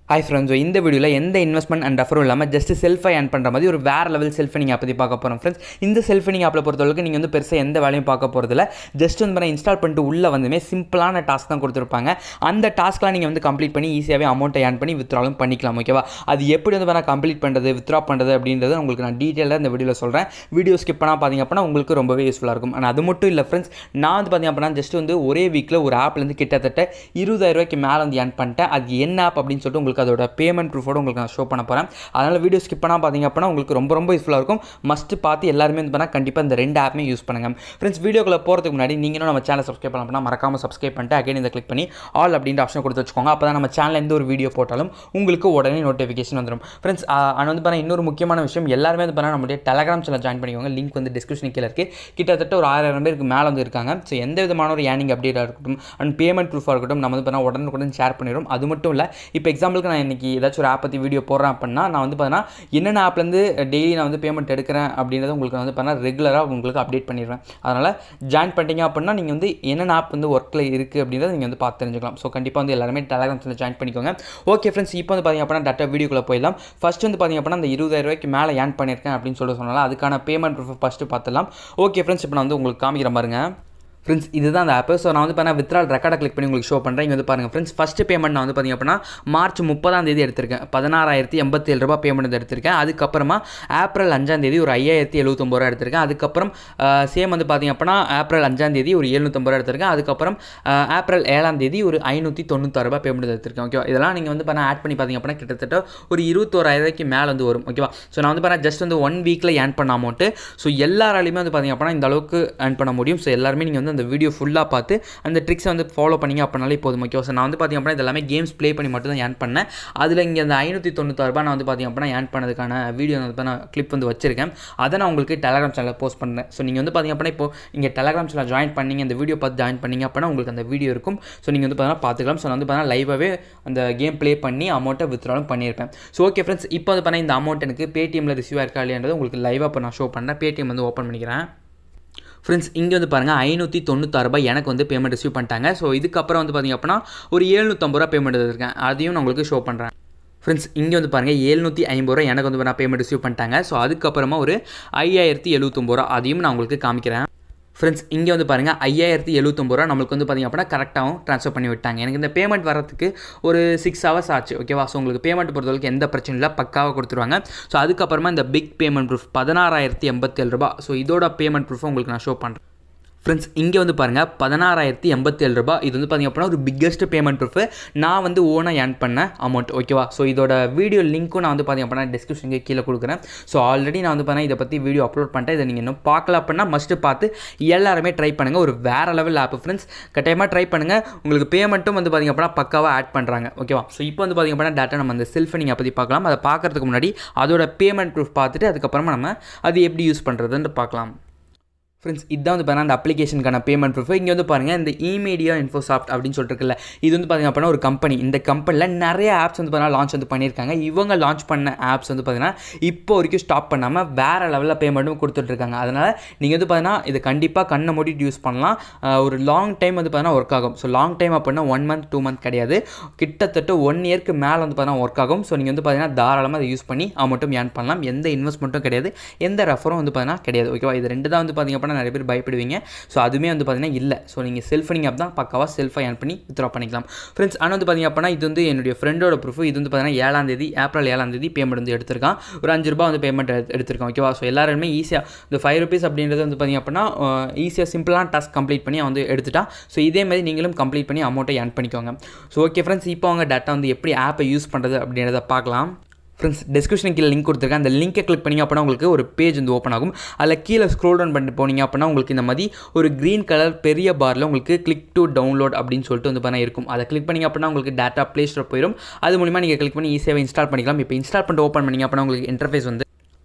hi friends இந்த வீடியோவில் எந்த இன்வெஸ்ட்மெண்ட் அண்ட் ரெஃபரும் இல்லாமல் ஜஸ்ட் செல்ஃபை ஏர்ன் பண்ணுற மாதிரி ஒரு வேறு லெவல் செல்ஃப் நீங்கள் பற்றி பார்க்க போகிறோம் ஃப்ரெண்ட்ஸ் இந்த செல்ஃப் நீங்கள் ஆப்பில் பொறுத்தவரைக்கும் நீங்கள் வந்து பெருசாக எந்த வேலையும் பார்க்க போகிறதில்ல ஜஸ்ட் வந்து பண்ண இன்ஸ்டால் பண்ணிட்டு உள்ளே வந்துமே சிம்பிளான டாஸ்க் தான் கொடுத்துருப்பாங்க அந்த டாஸ்க்லாம் நீங்கள் வந்து கம்ப்ளீட் பண்ணி ஈஸியாகவே அமௌண்ட்டை ஏர்ன் பண்ணி வித்ராலும் பண்ணிக்கலாம் ஓகேவா அது எப்படி வந்து பண்ணால் கம்ப்ளீட் பண்ணுறது வித்ரா பண்ணுறது அப்படின்றது உங்களுக்கு நான் டீட்டெயிலாக இந்த வீடியோவில் சொல்கிறேன் வீடியோ ஸ்கிப் பண்ணால் பார்த்தீங்க அப்படின்னா உங்களுக்கு ரொம்பவே யூஸ்ஃபுல்லாக இருக்கும் ஆனால் அது மட்டும் இல்லை ஃப்ரெண்ட்ஸ் நான் வந்து பார்த்தீங்க அப்படின்னா ஜஸ்ட் வந்து ஒரே வீக்கில் ஒரு ஆப்லேருந்து கிட்டத்தட்ட இருபதாயிரம் ரூபாய்க்கு மேலே வந்து ஏர்ன் பண்ணிட்டேன் அது என்ன ஆப் அப்படின்னு சொல்லிட்டு உங்களுக்கு அதோட பேமெண்ட் ப்ரூஃபோட உங்களுக்கு நான் ஷோ பண்ண போகிறேன் அதனால் வீடியோ ஸ்கிப் பண்ணால் பார்த்தீங்க அப்படின்னா உங்களுக்கு ரொம்ப ரொம்ப யூஸ்ஃபுல்லாக இருக்கும் மஸ்ட் பார்த்து எல்லாருமே வந்து பண்ணால் கண்டிப்பாக இந்த ரெண்டு ஆப்புமே யூஸ் பண்ணுங்கள் ஃப்ரெண்ட்ஸ் வீடியோக்குள்ள போகிறதுக்கு முன்னாடி நீங்களும் நம்ம சேனல் சப்ஸ்கிரைப் பண்ண அப்படின்னா மறக்காமல் சப்ஸ்கிரைப் பண்ணிட்டு அகைன் இதை கிளிக் பண்ணி ஆல் அப்படின்ற ஆப்ஷன் கொடுத்து வச்சுக்கோங்க அப்போ தான் நம்ம சேனலில் எந்த ஒரு வீடியோ போட்டாலும் உங்களுக்கு உடனே நோட்டிஃபிகேஷன் வந்துடும் ஃப்ரெண்ட்ஸ் ஆனால் வந்து பண்ண இன்னொரு முக்கியமான விஷயம் எல்லாருமே வந்து பண்ணால் நம்மளுடைய டெலகிராம் சேனல் ஜாயின் பண்ணிக்கோங்க லிங்க் வந்து டிஸ்கிரிப்ஷன் கீழே இருக்குது கிட்டத்தட்ட ஒரு ஆயிரம் பேருக்கு மேலே வந்து இருக்காங்க ஸோ எந்த விதமான ஒரு ஏர்னிங் அப்டேட்டாக இருக்கட்டும் அண்ட் பேமெண்ட் ப்ரூஃபாக இருக்கட்டும் நம்ம வந்து பண்ணால் உடனுக்குடன் ஷேர் பண்ணிடும் அது மட்டும் இல்லை இப்போ எக்ஸாம்பிளுக்கு நான் இன்றைக்கி ஏதாச்சும் ஒரு ஆப் பற்றி வீடியோ போடுறேன் அப்படின்னா நான் வந்து பார்த்தீங்கன்னா என்னென்ன ஆப்லேருந்து டெய்லி நான் வந்து பேமெண்ட் எடுக்கிறேன் அப்படின்றத உங்களுக்கு நான் வந்து பார்த்தீங்கன்னா ரெகுலராக உங்களுக்கு அப்டேட் பண்ணிடுவேன் அதனால் ஜாயின் பண்ணிட்டீங்க அப்படின்னா நீங்கள் வந்து என்னென்ன ஆப் வந்து ஒர்க்கில் இருக்குது அப்படின்றத நீங்கள் வந்து பார்த்து தெரிஞ்சுக்கலாம் ஸோ கண்டிப்பாக வந்து எல்லாருமே டெலகிராம் சேனல் ஜாயின் பண்ணிக்கோங்க ஓகே ஃப்ரெண்ட்ஸ் இப்போ வந்து பார்த்தீங்க அப்படின்னா டேட்டா வீடியோக்குள்ளே போயிடலாம் ஃபஸ்ட் வந்து பார்த்தீங்க அப்படின்னா அந்த இருபதாயிரம் ரூபாய்க்கு மேலே ஏர்ன் பண்ணியிருக்கேன் அப்படின்னு சொல்லிட்டு சொன்னால அதுக்கான பேமெண்ட் ப்ரூஃப் ஃபஸ்ட்டு பார்த்துலாம் ஓகே ஃப்ரெண்ட்ஸ் இப்போ நான் வந்து உங்களுக்கு காமிக்கிற பாருங்க ஃப்ரெண்ட்ஸ் இதுதான் அந்த ஆப்பு ஸோ நான் வந்து பார்த்தா வித்ரால் ரெக்கார்டை கிளிக் பண்ணி உங்களுக்கு ஷோ பண்ணுறேன் இங்கே வந்து பாருங்கள் ஃப்ரெண்ட்ஸ் ஃபஸ்ட்டு பேமெண்ட் நான் வந்து பார்த்திங்க அப்படின்னா மார்ச் முப்பதாம் தேதி எடுத்திருக்கேன் பதினாறாயிரத்தி எண்பத்தேழு ரூபா பேமெண்ட் எடுத்திருக்கேன் அதுக்கப்புறமா ஏப்ரல் அஞ்சாம் தேதி ஒரு ஐயாயிரத்தி எழுபத்தொம்பது ரூபா எடுத்திருக்கேன் அதுக்கப்புறம் சேம் வந்து பார்த்திங்க அப்படின்னா ஏப்ரல் அஞ்சாம் தேதி ஒரு எழுநூற்றம்பது ரூபா எடுத்திருக்கேன் அதுக்கப்புறம் ஏப்ரல் ஏழாம் தேதி ஒரு ஐநூற்றி தொண்ணூத்தாறு ரூபா பேமெண்ட் எடுத்திருக்கேன் ஓகேவா இதெல்லாம் நீங்கள் வந்து பண்ண ஆட் பண்ணி பார்த்திங்க அப்படின்னா கிட்டத்தட்ட ஒரு இருபத்தோராயிரூபாய்க்கு மேலே வந்து வரும் ஓகேவா ஸோ நான் வந்து பார்த்தா ஜஸ்ட் வந்து ஒன் வீக்கில் ஏர்ன் பண்ண அமௌண்ட்டு ஸோ எல்லாராலையுமே வந்து பார்த்திங்க அப்படின்னா இந்த அளவுக்கு ஏர்ன் பண்ண முடியும் ஸோ எல்லாருமே நீங்கள் வந்து அந்த வீடியோ ஃபுல்லாக பார்த்து அந்த ட்ரிக்ஸை வந்து ஃபாலோ பண்ணிங்க அப்படின்னாலே போதும் ஓகே ஸோ நான் வந்து பார்த்திங்க அப்படின்னா இதெல்லாமே கேம்ஸ் ப்ளே பண்ணி மட்டும் தான் ஏர்ன் பண்ணேன் அதில் இங்கே அந்த ஐநூற்றி தொண்ணூத்தாறு ரூபாய் நான் வந்து பார்த்திங்க அப்படின்னா ஏர்ன் பண்ணதுக்கான வீடியோ வந்து நான் கிளிப் வந்து வச்சிருக்கேன் அதை நான் உங்களுக்கு டெலகிராம் சேனலில் போஸ்ட் பண்ணுறேன் ஸோ நீங்கள் வந்து பார்த்திங்க அப்படின்னா இப்போ இங்கே டெலகிராம் சேனல் ஜாயின் பண்ணிங்க இந்த வீடியோ பார்த்து ஜாயின் பண்ணிங்க அப்படின்னா உங்களுக்கு அந்த வீடியோ இருக்கும் ஸோ நீங்கள் வந்து பார்த்தீங்கன்னா பார்த்துக்கலாம் ஸோ நான் வந்து பார்த்தீங்கன்னா லைவாகவே அந்த கேம் ப்ளே பண்ணி அமௌண்ட்டை வித்ராலும் பண்ணியிருப்பேன் ஸோ ஓகே ஃப்ரெண்ட்ஸ் இப்போ வந்து பார்த்தீங்கன்னா இந்த அமௌண்ட் எனக்கு பேடிஎம்மில் ரிசீவ் ஆயிருக்கா இல்லையான்றது உங்களுக்கு லைவாக இப்போ நான் ஷோ பண்ணுறேன் பேடிஎம் வந்து ஓப்பன் பண்ணிக்கிறேன் ஃப்ரெண்ட்ஸ் இங்கே வந்து பாருங்கள் ஐநூற்றி தொண்ணூத்தாறு ரூபாய் எனக்கு வந்து பேமெண்ட் ரிசீவ் பண்ணிட்டாங்க ஸோ இதுக்கப்புறம் வந்து பார்த்திங்க அப்படின்னா ஒரு ஏழ்நூற்றம்பது ரூபா பேமெண்ட் எடுத்திருக்கேன் அதையும் நான் உங்களுக்கு ஷோ பண்ணுறேன் ஃப்ரெண்ட்ஸ் இங்கே வந்து பாருங்கள் ஏழ்நூற்றி ஐம்பது ரூபா எனக்கு வந்து நான் பேமெண்ட் ரிசீவ் பண்ணிட்டாங்க ஸோ அதுக்கப்புறமா ஒரு ஐயாயிரத்தி எழுபத்தொம்பது ரூபா அதையும் நான் உங்களுக்கு காமிக்கிறேன் ஃப்ரெண்ட்ஸ் இங்கே வந்து பாருங்கள் ஐயாயிரத்தி எழுபத்தொம்பது ரூபா நம்மளுக்கு வந்து பார்த்திங்க அப்படின்னா கரெக்டாகவும் ட்ரான்ஸ்ஃபர் பண்ணி விட்டாங்க எனக்கு இந்த பேமெண்ட் வரதுக்கு ஒரு சிக்ஸ் ஹவர்ஸ் ஆச்சு ஓகேவா ஸோ உங்களுக்கு பேமெண்ட் பொறுத்தவரைக்கும் எந்த பிரச்சனையும் இல்லை பக்காவாக கொடுத்துருவாங்க ஸோ அதுக்கப்புறமா இந்த பிக் பேமெண்ட் ப்ரூஃப் பதினாறாயிரத்தி எண்பத்தேழு ரூபா ஸோ இதோட பேமெண்ட் ப்ரூஃபை உங்களுக்கு நான் ஷோ பண்ணுறேன் ஃப்ரெண்ட்ஸ் இங்கே வந்து பாருங்கள் பதினாறாயிரத்தி எண்பத்தேழு ரூபா இது வந்து பார்த்திங்க அப்படின்னா ஒரு பிக்கஸ்ட் பேமெண்ட் ப்ரூஃப் நான் வந்து ஓனாக ஏர்ன் பண்ண அமௌண்ட் ஓகேவா ஸோ இதோட வீடியோ லிங்க்கும் நான் வந்து பார்த்திங்க அப்படின்னா டிஸ்கிரிப்ஷனுக்கு கீழே கொடுக்குறேன் ஸோ ஆல்ரெடி நான் வந்து பார்த்தீங்கன்னா இதை பற்றி வீடியோ அப்லோட் பண்ணிட்டேன் இதை நீங்கள் இன்னும் பார்க்கல அப்படின்னா மஸ்ட்டு பார்த்து எல்லாருமே ட்ரை பண்ணுங்கள் ஒரு வேறு லெவல் ஆப் ஃப்ரெண்ட்ஸ் கட்டாயமாக ட்ரை பண்ணுங்கள் உங்களுக்கு பேமெண்ட்டும் வந்து பார்த்திங்க அப்படின்னா பக்காவாக ஆட் பண்ணுறாங்க ஓகேவா ஸோ இப்போ வந்து பார்த்திங்க அப்படின்னா டேட்டா நம்ம அந்த செல்ஃபை நீங்கள் பற்றி பார்க்கலாம் அதை பார்க்குறதுக்கு முன்னாடி அதோட பேமெண்ட் ப்ரூஃப் பார்த்துட்டு அதுக்கப்புறமா நம்ம அது எப்படி யூஸ் பண்ணுறதுன்னு பார்க்கலாம் ஃப்ரெண்ட்ஸ் இதான் வந்து பார்த்தீங்கன்னா அந்த அப்ளிகேஷனுக்கான பேமெண்ட் ப்ரூஃப் இங்கே வந்து பாருங்கள் இந்த இமீடியா இன்ஃபோசாஃப்ட் அப்படின்னு சொல்லிட்டு இருக்குல்ல இது வந்து பார்த்திங்க அப்படின்னா ஒரு கம்பெனி இந்த கம்பெனியில் நிறைய ஆப்ஸ் வந்து பார்த்தீங்கன்னா லான்ச் வந்து பண்ணியிருக்காங்க இவங்க லான்ச் பண்ண ஆப்ஸ் வந்து பார்த்தீங்கன்னா இப்போ வரைக்கும் ஸ்டாப் பண்ணாமல் வேறு லெவலில் பேமெண்ட்டும் கொடுத்துட்ருக்காங்க அதனால் நீங்கள் வந்து பார்த்தீங்கன்னா இது கண்டிப்பாக கண்ணை மூடிட்டு யூஸ் பண்ணலாம் ஒரு லாங் டைம் வந்து பார்த்தீங்கன்னா ஒர்க் ஆகும் ஸோ லாங் டைம் அப்படின்னா ஒன் மந்த் டூ மந்த் கிடையாது கிட்டத்தட்ட ஒன் இயர்க்கு மேலே வந்து பார்த்தீங்கன்னா ஒர்க் ஆகும் ஸோ நீங்கள் வந்து பார்த்தீங்கன்னா தாராளமாக அதை யூஸ் பண்ணி அமௌண்ட்டும் ஏர்ன் பண்ணலாம் எந்த இன்வெஸ்ட்மெண்ட்டும் கிடையாது எந்த ரெஃபரும் வந்து பார்த்தீங்கன்னா கிடையாது ஓகேவா இது ரெண்டு தான் வந்து பார்த்திங்க அப்படின்னா நிறைய பேர் பயப்படுவீங்க ஸோ அதுவுமே வந்து பார்த்தீங்கன்னா இல்லை ஸோ நீங்கள் செல்ஃபனிங் ஆப் தான் பக்காவாக செல்ஃபாக ஏர்ன் பண்ணி வித்ரா பண்ணிக்கலாம் ஃப்ரெண்ட்ஸ் ஆனால் வந்து பார்த்திங்க அப்படின்னா இது வந்து என்னுடைய ஃப்ரெண்டோட ப்ரூஃப் இது வந்து பார்த்தீங்கன்னா ஏழாம் தேதி ஏப்ரல் ஏழாம் தேதி பேமெண்ட் வந்து எடுத்திருக்கான் ஒரு அஞ்சு ரூபா வந்து பேமெண்ட் எடுத்திருக்கான் ஓகேவா ஸோ எல்லாருமே ஈஸியாக இந்த ஃபைவ் ருபீஸ் அப்படின்றது வந்து பார்த்திங்க அப்படின்னா ஈஸியாக சிம்பிளான டாஸ்க் கம்ப்ளீட் பண்ணி வந்து எடுத்துட்டா ஸோ இதே மாதிரி நீங்களும் கம்ப்ளீட் பண்ணி அமௌண்ட்டை ஏர்ன் பண்ணிக்கோங்க ஸோ ஓகே ஃப்ரெண்ட்ஸ் இப்போ அவங்க டேட்டா வந்து எப்படி ஆப்பை யூஸ் பண்ணுறது அப்படின்றத பார்க்கலாம் ஃப்ரெண்ட்ஸ் டிஸ்கிரிப்ஷன் கீழே லிங்க் கொடுத்துருக்கேன் அந்த லிங்கை கிளிக் பண்ணிங்க அப்படின்னா உங்களுக்கு ஒரு பேஜ் வந்து ஓப்பன் ஆகும் அதில் கீழே ஸ்க்ரோல் டவுன் பண்ணிட்டு போனீங்க அப்படின்னா உங்களுக்கு இந்த மாதிரி ஒரு க்ரீன் கலர் பெரிய பாரில் உங்களுக்கு கிளிக் டு டவுன்லோட் அப்படின்னு சொல்லிட்டு வந்து பண்ண இருக்கும் அதை கிளிக் பண்ணிங்க அப்படின்னா உங்களுக்கு டேட்டா ப்ளே ஸ்டோர் போயிடும் அது மூலிமா நீங்கள் கிளிக் பண்ணி ஈஸியாக இன்ஸ்டால் பண்ணிக்கலாம் இப்போ இன்ஸ்டால் பண்ணிட்டு ஓப்பன் பண்ணிங்க அப்படின்னா உங்களுக்கு இன்டர்ஃபேஸ் வந்து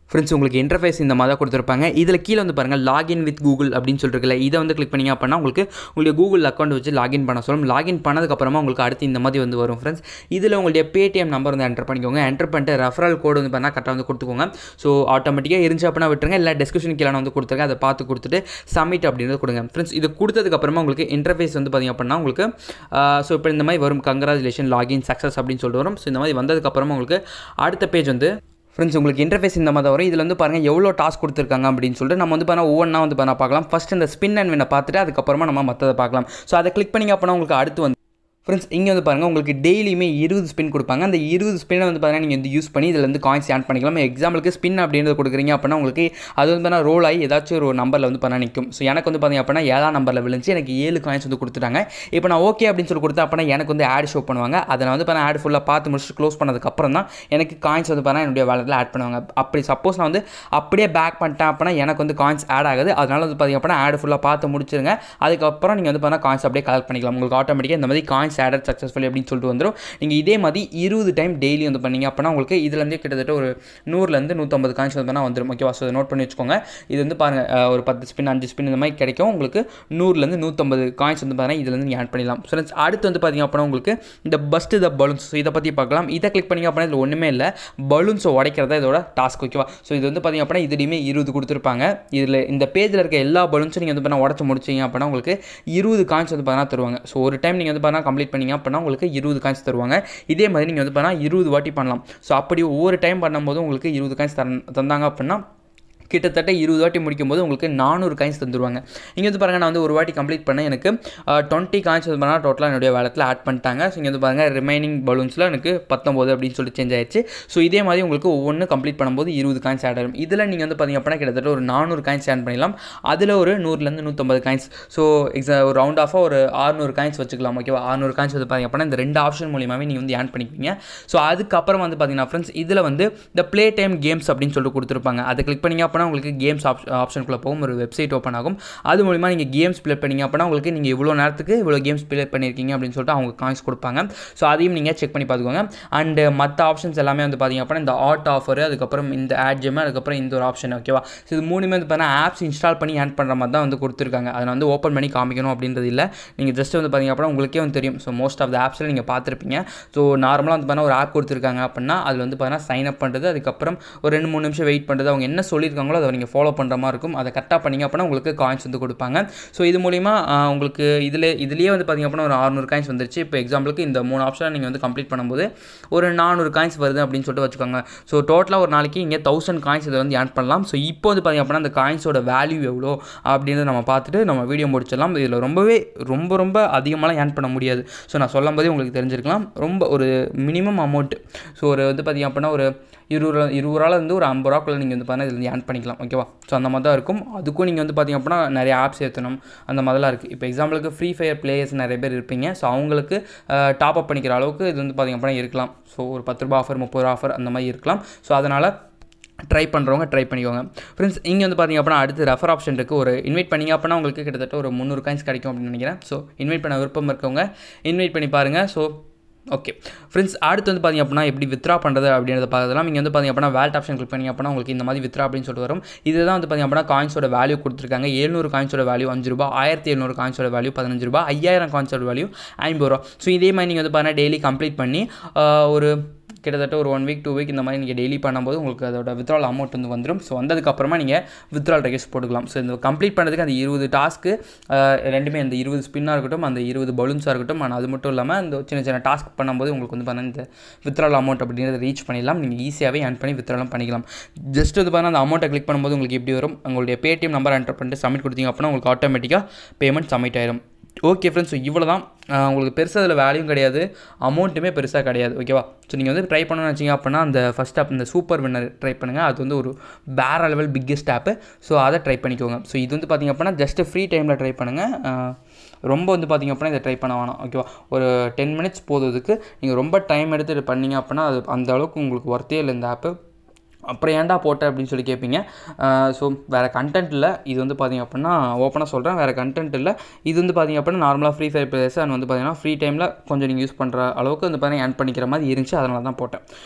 ஃப்ரெண்ட்ஸ் உங்களுக்கு இன்டர்ஃபேஸ் இந்த மாதிரி தான் கொடுத்துருப்பாங்க இதில் கீழே வந்து பாருங்கள் லாகின் வித் கூகுள் அப்படின்னு சொல்லிருக்குல்ல இதை வந்து கிளிக் பண்ணிங்க அப்படின்னா உங்களுக்கு உங்களுடைய கூகுள் அக்கௌண்ட் வச்சு லாகின் பண்ண சொல்லும் லாகின் பண்ணதுக்கப்புறமா உங்களுக்கு அடுத்து இந்த மாதிரி வந்து வரும் ஃப்ரெண்ட்ஸ் இதில் உங்களுடைய பேடிஎம் நம்பர் வந்து என்டர் பண்ணிக்கோங்க என்டர் பண்ணிட்டு ரெஃபரல் கோடு வந்து பண்ணால் கரெக்டாக வந்து கொடுத்துக்கோங்க ஸோ ஆட்டோமேட்டிக்காக இருந்துச்சு அப்படின்னா விட்டுருங்க இல்லை டிஸ்கிரிப்ஷன் கீழே நான் வந்து கொடுத்துருக்கேன் அதை பார்த்து கொடுத்துட்டு சப்மிட் அப்படின்றத கொடுங்க ஃப்ரெண்ட்ஸ் இது கொடுத்ததுக்கப்புறமா உங்களுக்கு இன்டர்ஃபேஸ் வந்து பார்த்திங்க அப்படின்னா உங்களுக்கு ஸோ இப்போ இந்த மாதிரி வரும் கங்க்ராச்சுலேஷன் லாகின் சக்ஸஸ் அப்படின்னு சொல்லிட்டு வரும் ஸோ இந்த மாதிரி வந்ததுக்கப்புறமா உங்களுக்கு அடுத்த பேஜ் வந்து ஃப்ரெண்ட்ஸ் உங்களுக்கு இன்டர்ஃபேஸ் இந்த மாதிரி தான் வரும் இதில் வந்து பாருங்கள் எவ்வளோ டாஸ்க் கொடுத்துருக்காங்க அப்படின்னு சொல்லிட்டு நம்ம வந்து பார்த்தா ஒவ்வொன்றா வந்து பண்ண பார்க்கலாம் ஃபஸ்ட் இந்த ஸ்பின் அண்ட் வினை பார்த்துட்டு அதுக்கப்புறமா நம்ம மற்றதை பார்க்கலாம் ஸோ அதை கிளிக் பண்ணிங்க அப்படின்னா உங்களுக்கு அடுத்து வந்து ஃப்ரெண்ட்ஸ் இங்கே வந்து பாருங்கள் உங்களுக்கு டெய்லியுமே இருபது ஸ்பின் கொடுப்பாங்க அந்த இருபது ஸ்பின்னை வந்து பார்த்தீங்கன்னா நீங்கள் வந்து யூஸ் பண்ணி இதில் வந்து காயின்ஸ் ஆட் பண்ணிக்கலாம் எக்ஸாம்பிளுக்கு ஸ்பின் அப்படின்றது கொடுக்குறீங்க அப்படின்னா உங்களுக்கு அது வந்து பார்த்தீங்கன்னா ரோல் ஆகி ஏதாச்சும் ஒரு நம்பரில் வந்து பண்ண நிற்கும் ஸோ எனக்கு வந்து பார்த்தீங்க அப்படின்னா ஏழாம் நம்பரில் விழுந்துச்சு எனக்கு ஏழு காயின்ஸ் வந்து கொடுத்துட்டாங்க இப்போ நான் ஓகே அப்படின்னு சொல்லி கொடுத்தா அப்படின்னா எனக்கு வந்து ஆட் ஷோ பண்ணுவாங்க அதை நான் வந்து பார்த்தா ஆட் ஃபுல்லாக பார்த்து முடிச்சுட்டு க்ளோஸ் பண்ணதுக்கப்புறம் தான் எனக்கு காயின்ஸ் வந்து பார்த்தா என்னுடைய வேலட்டில் ஆட் பண்ணுவாங்க அப்படி சப்போஸ் நான் வந்து அப்படியே பேக் பண்ணிட்டேன் அப்படின்னா எனக்கு வந்து காயின்ஸ் ஆட் ஆகுது அதனால வந்து பார்த்தீங்க அப்படின்னா ஆட் ஃபுல்லாக பார்த்து முடிச்சிருங்க அதுக்கப்புறம் நீங்கள் வந்து பார்த்தா காயின்ஸ் அப்படியே கலெக்ட் பண்ணிக்கலாம் உங்களுக்கு ஆட்டோமேட்டிக்காக இந்த மாதிரி காயின்ஸ் ஆடட் சக்ஸஸ்ஃபுல்லி அப்படின்னு சொல்லிட்டு வந்துடும் நீங்கள் இதே மாதிரி இருபது டைம் டெய்லி வந்து பண்ணீங்க அப்படின்னா உங்களுக்கு இதுலேருந்து கிட்டத்தட்ட ஒரு நூறுலேருந்து நூற்றம்பது காயின்ஸ் வந்து பண்ணால் வந்துடும் ஓகேவா ஸோ நோட் பண்ணி வச்சுக்கோங்க இது வந்து பாருங்கள் ஒரு பத்து ஸ்பின் அஞ்சு ஸ்பின் இந்த மாதிரி கிடைக்கும் உங்களுக்கு நூறுலேருந்து நூற்றம்பது காயின்ஸ் வந்து பார்த்தீங்கன்னா இதுலேருந்து நீங்கள் ஆட் பண்ணிடலாம் ஸோ அடுத்து வந்து பார்த்தீங்க அப்படின்னா உங்களுக்கு இந்த பஸ்ட் த பலூன்ஸ் ஸோ இதை பற்றி பார்க்கலாம் இதை கிளிக் பண்ணிங்க அப்படின்னா இதில் ஒன்றுமே இல்லை பலூன்ஸை உடைக்கிறதா இதோட டாஸ்க் ஓகேவா ஸோ இது வந்து பார்த்தீங்க அப்படின்னா இதுலேயுமே இருபது கொடுத்துருப்பாங்க இதில் இந்த பேஜில் இருக்க எல்லா பலூன்ஸும் நீங்கள் வந்து பண்ணால் உடச்சி முடிச்சிங்க அப்படின்னா உங்களுக்கு இருபது காயின்ஸ் வந்து பார்த்தீங்கன்னா தருவாங்க ஸோ ஒரு டைம் நீங்கள் வந்து பார்த்தீங்கன்னா கம்ப்ளீட் பண்ணிங்க அப்படின்னா உங்களுக்கு இருபது காயின்ஸ் தருவாங்க இதே மாதிரி நீங்கள் வந்து பார்த்தீங்கன்னா இருபது வாட்டி பண்ணலாம் ஸோ அப்படி ஒவ்வொரு டைம் பண்ணும்போது உங்களுக்கு இருபது காயின்ஸ் தர தந்தாங்க அப்படின்னா கிட்டத்தட்ட இருபது வாட்டி முடிக்கும் போது உங்களுக்கு நானூறு காயின்ஸ் தந்துருவாங்க இங்கே வந்து பாருங்கள் நான் வந்து ஒரு வாட்டி கம்ப்ளீட் பண்ணேன் எனக்கு டுவெண்ட்டி காயின்ஸ் வந்து பண்ணால் டோட்டலாக என்னுடைய வேலத்தில் ஆட் பண்ணிட்டாங்க ஸோ இங்கே வந்து பாருங்கள் ரிமைனிங் பலூன்ஸில் எனக்கு பத்தொம்போது அப்படின்னு சொல்லி சேஞ்ச் ஆயிடுச்சு ஸோ இதே மாதிரி உங்களுக்கு ஒவ்வொன்று கம்ப்ளீட் பண்ணும்போது இருபது காயின்ஸ் ஆட் ஆகும் இதில் நீங்கள் வந்து பார்த்திங்க அப்படின்னா கிட்டத்தட்ட ஒரு நானூறு காயின்ஸ் ஆட் பண்ணிடலாம் அதில் ஒரு நூறுலேருந்து நூற்றம்பது காயின்ஸ் ஸோ எக்ஸா ஒரு ரவுண்ட் ஆஃபாக ஒரு ஆறுநூறு காயின்ஸ் வச்சுக்கலாம் ஓகேவா ஆறுநூறு காயின்ஸ் வந்து பார்த்திங்க அப்படின்னா இந்த ரெண்டு ஆப்ஷன் மூலியமாகவே நீங்கள் வந்து ஆட் பண்ணிக்குவீங்க ஸோ அதுக்கப்புறம் வந்து பார்த்தீங்கன்னா ஃப்ரெண்ட்ஸ் இதில் வந்து இந்த ப்ளே டைம் கேம்ஸ் அப்படின்னு சொல்லிட்டு கொடுத்துருப்பாங்க அதை கிளிக் பண்ணிங்க அப்படின்னா உங்களுக்கு கேம்ஸ் ஆப் ஆப்ஷனுக்குள்ளே போகும் ஒரு வெப்சைட் ஓப்பன் ஆகும் அது மூலிமா நீங்கள் கேம்ஸ் ப்ளே பண்ணிங்க அப்படின்னா உங்களுக்கு நீங்கள் இவ்வளோ நேரத்துக்கு இவ்வளோ கேம்ஸ் ப்ளே பண்ணியிருக்கீங்க அப்படின்னு சொல்லிட்டு அவங்க காயின்ஸ் கொடுப்பாங்க ஸோ அதையும் நீங்கள் செக் பண்ணி பார்த்துக்கோங்க அண்டு மற்ற ஆப்ஷன்ஸ் எல்லாமே வந்து பார்த்தீங்க அப்படின்னா இந்த ஆட் ஆஃபர் அதுக்கப்புறம் இந்த ஆட் ஜெம் அதுக்கப்புறம் இந்த ஒரு ஆப்ஷன் ஓகேவா ஸோ இது மூணுமே வந்து பார்த்தீங்கன்னா ஆப்ஸ் இன்ஸ்டால் பண்ணி ஆட் பண்ணுற மாதிரி தான் வந்து கொடுத்துருக்காங்க அதை வந்து ஓப்பன் பண்ணி காமிக்கணும் அப்படின்றது இல்லை நீங்கள் ஜஸ்ட் வந்து பார்த்தீங்க அப்படின்னா உங்களுக்கே வந்து தெரியும் ஸோ மோஸ்ட் ஆஃப் த ஆப்ஸில் நீங்கள் பார்த்துருப்பீங்க ஸோ நார்மலாக வந்து பார்த்தீங்கன்னா ஒரு ஆப் கொடுத்துருக்காங்க அப்படின்னா அதில் வந்து பார்த்தீங்கன்னா சைன் அப் பண்ணுறது அதுக்கப்புறம் ஒரு ரெண்டு மூணு நிமிஷம் வெயிட் பண்ணுறது அவங்க என்ன சொல்லியிருக்காங்களோ அதை நீங்கள் ஃபாலோ பண்ணுற மாதிரி இருக்கும் அதை கரெக்டாக பண்ணிங்க அப்படின்னா உங்களுக்கு காயின்ஸ் வந்து கொடுப்பாங்க ஸோ இது மூலிமா ஆஹ், உங்களுக்கு இதில் இதுலேயே வந்து பார்த்திங்க அப்படின்னா ஒரு அறுநூறு காயின்ஸ் வந்துருச்சு இப்போ எக்ஸாம்பிளுக்கு இந்த மூணு ஆப்ஷனை நீங்கள் வந்து கம்ப்ளீட் பண்ணும்போது ஒரு நானூறு காயின்ஸ் வருது அப்படின்னு சொல்லிட்டு வச்சுக்கோங்க ஸோ டோட்டலாக ஒரு நாளைக்கு இங்கே தௌசண்ட் காயின்ஸ் இதை வந்து ஆட் பண்ணலாம் ஸோ இப்போ வந்து பார்த்திங்க அப்படின்னா அந்த காயின்ஸோட வேல்யூ எவ்வளோ அப்படின்றத நம்ம பார்த்துட்டு நம்ம வீடியோ முடிச்சிடலாம் இதில் ரொம்பவே ரொம்ப ரொம்ப அதிகமாகலாம் ஏர்ன் பண்ண முடியாது ஸோ நான் சொல்லும் போதே உங்களுக்கு தெரிஞ்சிருக்கலாம் ரொம்ப ஒரு மினிமம் அமௌண்ட் ஸோ ஒரு வந்து பார்த்திங்க அப்படின்னா ஒரு இருபது ரூபா இருபது ரூபாலேருந்து ஒரு ஐம்பது ரூபாக்குள்ள நீங்கள் வந்து பார்த்தீங்கன்னா இதில் ஏர்ன் பண்ணிக்கலாம் ஓகேவா ஸோ அந்த மாதிரி தான் இருக்கும் அதுக்கும் நீங்கள் வந்து பார்த்திங்க அப்படின்னா நிறைய ஆப்ஸ் ஏற்றணும் அந்த மாதிரிலாம் இருக்குது இப்போ எக்ஸாம்பிளுக்கு ஃப்ரீ ஃபயர் பிளேயர்ஸ் நிறைய பேர் இருப்பீங்க ஸோ அவங்களுக்கு டாப் அப் பண்ணிக்கிற அளவுக்கு இது வந்து பார்த்திங்க அப்படின்னா இருக்கலாம் ஸோ ஒரு பத்து ரூபா ஆஃபர் முப்பது ரூபா ஆஃபர் அந்த மாதிரி இருக்கலாம் ஸோ அதனால் ட்ரை பண்ணுறவங்க ட்ரை பண்ணிக்கோங்க ஃப்ரெண்ட்ஸ் இங்கே வந்து பார்த்திங்க அப்படின்னா அடுத்து ரெஃபர் ஆப்ஷன் இருக்குது ஒரு இன்வைட் பண்ணிங்க அப்படின்னா உங்களுக்கு கிட்டத்தட்ட ஒரு முந்நூறு காயின்ஸ் கிடைக்கும் அப்படின்னு நினைக்கிறேன் ஸோ இன்வைட் பண்ண விருப்பம் இருக்கவங்க இன்வைட் பண்ணி பாருங்கள் ஸோ ஓகே ஃப்ரெண்ட்ஸ் அடுத்து வந்து பார்த்திங்க அப்படின்னா எப்படி வித்ரா பண்ணுறது அப்படின்றத பார்க்கலாம் இங்கே வந்து பார்த்திங்க அப்படின்னா வேல்ட் ஆப்ஷன் கிளிக் பண்ணி அப்படின்னா உங்களுக்கு இந்த மாதிரி வித்ரா அப்படின்னு சொல்லிட்டு வரும் இதுதான் வந்து பார்த்திங்க அப்படின்னா காயின்ஸோட வேல்யூ கொடுத்துருக்காங்க எழுநூறு காயின்ஸோட வேல்யூ அஞ்சு ரூபா ஆயிரத்தி எழுநூறு காயின்ஸோட வேல்யூ பதினஞ்சு ரூபா ஐயாயிரம் காயின்ஸோட வேல்யூ ஐம்பது ரூபா ஸோ இதே மாதிரி நீங்கள் வந்து பார்த்தீங்கன்னா டெய்லி கம்ப்ளீட் பண்ணி ஆஹ், ஒரு கிட்டத்தட்ட ஒரு ஒன் வீக் டூ வீக் இந்த மாதிரி நீங்கள் டெய்லி பண்ணும்போது உங்களுக்கு அதோட வித்ரால் அமௌண்ட் வந்து வந்துடும் ஸோ வந்ததுக்கப்புறமா நீங்கள் வித்ரால் ரெக்வஸ்ட் போட்டுக்கலாம் ஸோ இந்த கம்ப்ளீட் பண்ணுறதுக்கு அந்த இருபது டாஸ்க்கு ரெண்டுமே அந்த இருபது ஸ்பின்னாக இருக்கட்டும் அந்த இருபது பலூன்ஸாக இருக்கட்டும் ஆனால் அது மட்டும் இல்லாமல் அந்த சின்ன சின்ன டாஸ்க் பண்ணும்போது உங்களுக்கு வந்து பார்த்தீங்கன்னா இந்த வித்ரால் அமௌண்ட் அப்படின்றத ரீச் பண்ணிடலாம் நீங்கள் ஈஸியாகவே ஏர்ன் பண்ணி வித்ராலும் பண்ணிக்கலாம் ஜஸ்ட் வந்து பார்த்தீங்கன்னா அந்த அமௌண்ட்டை கிளிக் பண்ணும்போது உங்களுக்கு எப்படி வரும் உங்களுடைய பேடிஎம் நம்பர் என்டர் பண்ணிட்டு சப்மிட் கொடுத்தீங்க அப்படின்னா உங்களுக்கு ஆட்டோமேட்டிக்காக பேமெண்ட் சப்மிட் ஆயிரும் ஓகே ஃப்ரெண்ட்ஸ் ஸோ இவ்வளோ தான் ஆஹ் உங்களுக்கு பெருசாக அதில் வேல்யூம் கிடையாது அமௌண்ட்டுமே பெருசாக கிடையாது ஓகேவா ஸோ நீங்கள் வந்து ட்ரை பண்ணணும்னு வச்சிங்க அப்படின்னா அந்த ஃபஸ்ட் ஆப் இந்த சூப்பர் வின்னர் ட்ரை பண்ணுங்கள் அது வந்து ஒரு வேற லெவல் பிக்கெஸ்ட் ஆப்பு ஸோ அதை ட்ரை பண்ணிக்கோங்க ஸோ இது வந்து பார்த்திங்க அப்படின்னா ஜஸ்ட் ஃப்ரீ டைமில் ட்ரை பண்ணுங்கள் ஆஹ் ரொம்ப வந்து பார்த்திங்க அப்படின்னா இதை ட்ரை பண்ண வேணாம் ஓகேவா ஒரு டென் மினிட்ஸ் போதுறதுக்கு நீங்கள் ரொம்ப டைம் எடுத்து இது பண்ணீங்க அப்படின்னா அது அந்த அளவுக்கு உங்களுக்கு ஒர்த்தே இல்லை இந்த ஆப்பு அப்புறம் ஏன்டா போட்ட அப்படின்னு சொல்லி கேட்பீங்க ஸோ வேறு கண்டென்ட் இல்லை இது வந்து பார்த்திங்க அப்படின்னா ஓப்பனாக சொல்கிறேன் வேறு கண்டென்ட் இல்லை இது வந்து பார்த்திங்க அப்படின்னா நார்மலாக ஃப்ரீ ஃபயர் பிளேயர்ஸ் அண்ட் வந்து பார்த்திங்கன்னா ஃப்ரீ டைமில் கொஞ்சம் நீங்கள் யூஸ் பண்ணுற அளவுக்கு வந்து பார்த்தீங்கன்னா ஏர்ன் பண்ணிக்கிற மாதிரி இருந்துச்சு அதனால தான் போட்டேன்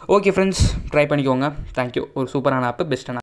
ஓகே ஃப்ரெண்ட்ஸ் ட்ரை பண்ணிக்கோங்க தேங்க்யூ ஒரு சூப்பரான ஆப்பு பெஸ்ட்டான